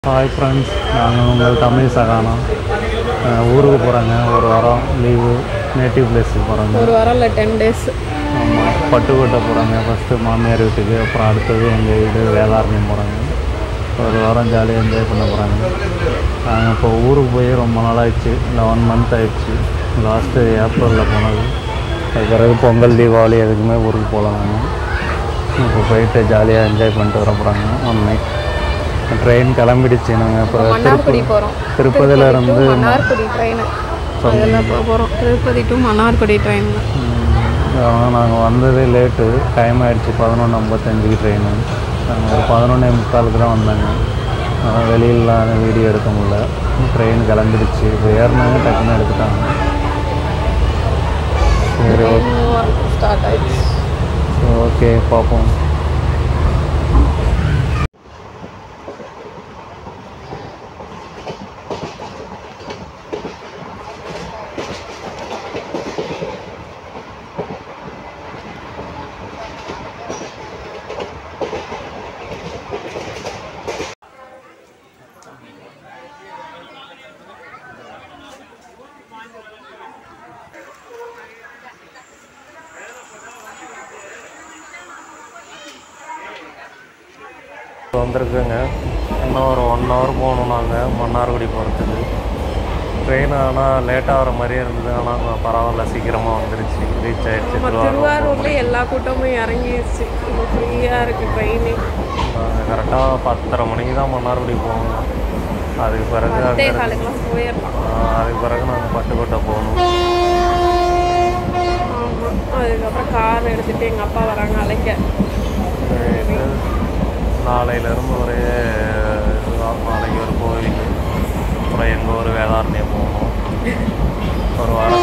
hi friends நாங்கள் உங்கள் தமிழ் சகானம் அஹ் ஊருக்கு போகிறாங்க ஒரு வாரம் லீவு நேட்டிவ் பிளேஸுக்கு போகிறாங்க ஒரு வாரம் இல்லை டென் டேஸ் ஆமாம் பட்டுக்கோட்டை போகிறாங்க ஃபஸ்ட்டு மாமியார் வீட்டுக்கு அப்புறம் அடுத்தது எங்கள் வீடு வேதாரண்யம் போகிறாங்க ஒரு வாரம் ஜாலியாக என்ஜாய் பண்ண போகிறாங்க நாங்கள் இப்போ ஊருக்கு போய் ரொம்ப நாள் ஆயிடுச்சு லெவன் மந்த் ஆயிடுச்சு லாஸ்ட்டு ஏப்ரலில் போனது அது பிறகு பொங்கல் தீபாவளி எதுக்குமே ஊருக்கு போகல நாங்கள் இப்போ போயிட்டு ஜாலியாக என்ஜாய் பண்ணிட்டு வர போகிறாங்க ஒன் நைட் ட்ரெயின் கிளம்பிடுச்சு நாங்கள் இப்போ மன்னார்குடி போகிறோம் திருப்பதியில இருந்து மன்னார்குடி ட்ரெயின் அதில் போக போகிறோம் திருப்பதி டு மன்னார்குடி ட்ரெயின் நாங்கள் வந்ததே லேட்டு டைம் ஆயிடுச்சு பதினொன்று ஐம்பத்தஞ்சுக்கு ட்ரெயின் நாங்கள் ஒரு பதினொன்றே முக்காலுக்கு தான் வந்தாங்க அதனால் வெளியிலலாம் வீடியோ எடுக்க முடியல ட்ரெயின் கிளம்பிடுச்சு இப்போ ஏறினாங்க டக்குன்னு எடுத்துட்டாங்க சரி ஓகே ஸ்டார்ட் ஆயிடுச்சு ஓகே பார்ப்போம் வந்திருக்குங்க இன்னும் ஒரு ஒன் ஹவர் போகணும் நாங்கள் மன்னார்குடி போகிறதுக்கு ட்ரெயின் ஆனால் லேட்டாக வர மாதிரியே இருந்தது ஆனால் பரவாயில்ல சீக்கிரமாக வந்துருச்சு ரீச் ஆயிடுச்சு நம்ம திருவாரூர் திருவாரூர்ல எல்லா கூட்டமும் இறங்கிடுச்சு இப்போ ஃப்ரீயாக இருக்குது ட்ரெயினே நாங்கள் கரெக்டாக பத்தரை மணிக்கு தான் மன்னார்குடி போகணும் அதுக்கு பிறகு பத்தே அங்கே காலுக்கெல்லாம் போயிடலாம் அதுக்கு பிறகு நாங்கள் பட்டுக்கோட்டை போகணும் ஆமாம் அதுக்கப்புறம் கார் எடுத்துகிட்டு எங்கள் அப்பா வராங்க அழைக்க இது நாளையிலேருந்து ஒரே இதுதான் நாளைக்கு ஒரு கோவில் அப்புறம் எங்கள் ஊர் வேதாரண்யம் போகணும் ஒரு வாரம்